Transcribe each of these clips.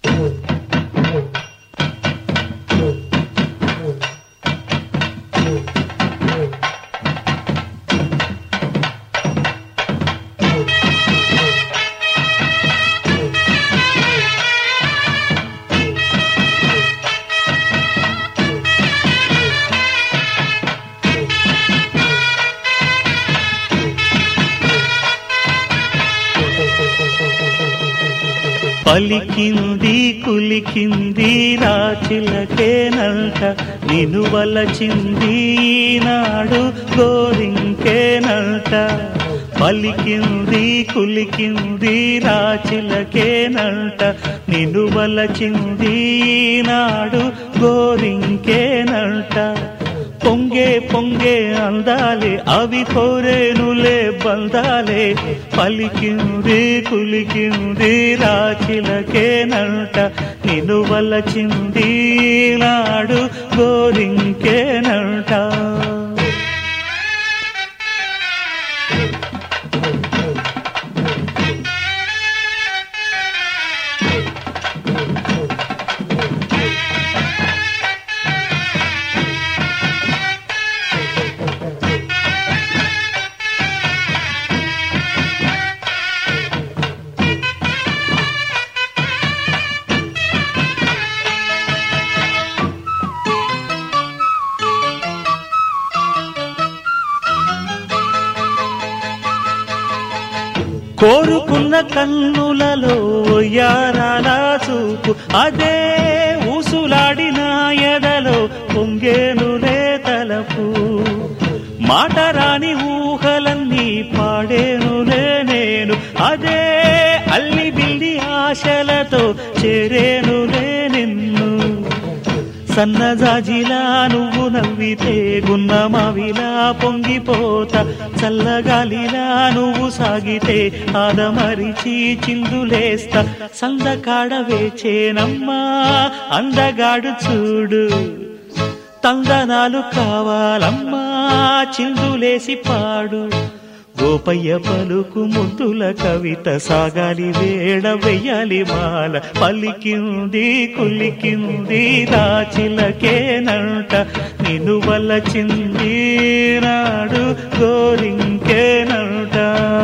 పలికింది కులికింది రాచిలకేనంట నిను వలచింది ఈనాడు గోరింకేనంట పలికింది కులికింది రాచిలకేనంట నిను వలచింది ఈనాడు గోరింకేనంట పొంగే పొంగే అందాలే అవి కోరేనులే బందాలే పలికింది కులికింది రాచిలకేనంట నిన్ను వలచింది నాడు గోరింకేనంట కోరుకున్న కన్నులలో యారాల చూపు అదే ఊసులాడిన ఎదలో పొంగేనులే తలపు మాట రాని ఊహలన్నీ పాడేనులే నేను అదే అల్లి బిల్లి ఆశలతో చేరేనులే నిన్ను సన్నజాజిలా నువ్వు నవ్వితే గున్నమావిలా పొంగిపోతా చల్లగాలిలా నువ్వు సాగితే ఆదమరిచి చిందులేస్తా సందకాడ వేచేనమ్మా అందగాడు చూడు తందనాలు కావాలమ్మా చిందులేసి పాడు గోపయ్య పలుకు ముద్దుల కవిత సాగాలి వేడ వెయ్యాలి మాల పలికింది కులికింది రాచిలకేనంట నిన్ను వలచింది నాడు గోరింకేనంట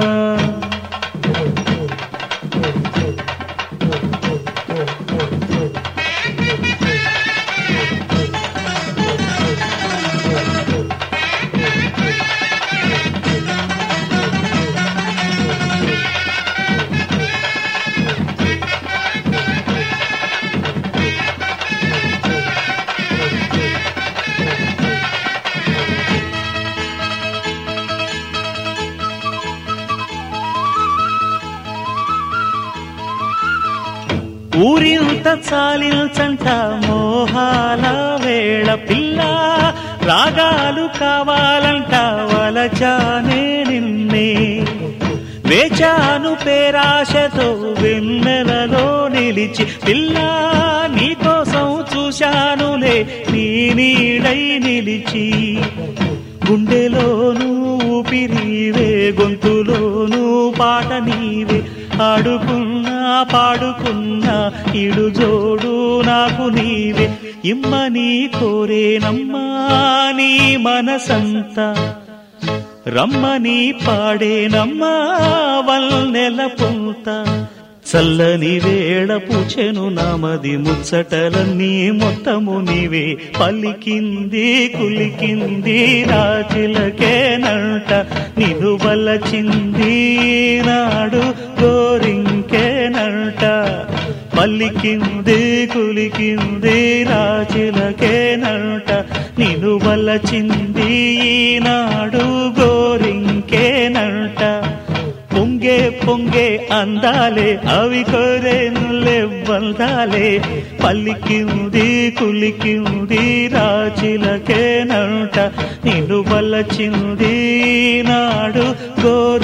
ఊరింత చాలిల్చంట మోహాల వేళ పిల్ల రాగాలు కావాలంట వలచానే నిన్నే వేచాను పేరాశతో వెన్నెలలో నిలిచి పిల్ల నీకోసం చూశానులే నీ నీడై నిలిచి గుండెలోనూ ఊపిరివే గొంతులోనూ పాట నీవే ఆడుకున్నా పాడుకున్నా ఇడు జోడు నాకు నీవే ఇమ్మని కోరేనమ్మా నీ మనసంతా రమ్మని పాడేనమ్మా వల్నెల పూత చల్లని వేళ పూచెను నామది ముచ్చటలన్నీ మొత్తము నీవే పలికింది కులికింది రాజులకేనంట నిన్ను వలచింది నాడు గోరింకేనంట పలికింది కులికింది రాజులకేనంట నిన్ను వలచింది నాడు గోరింకేనంట పొంగే పొంగే అందాలే అవి కోరేనులే బందాలే పల్లికింది కులికింది రాచిలకేనంట నిన్ను వలచింది నాడు గోరి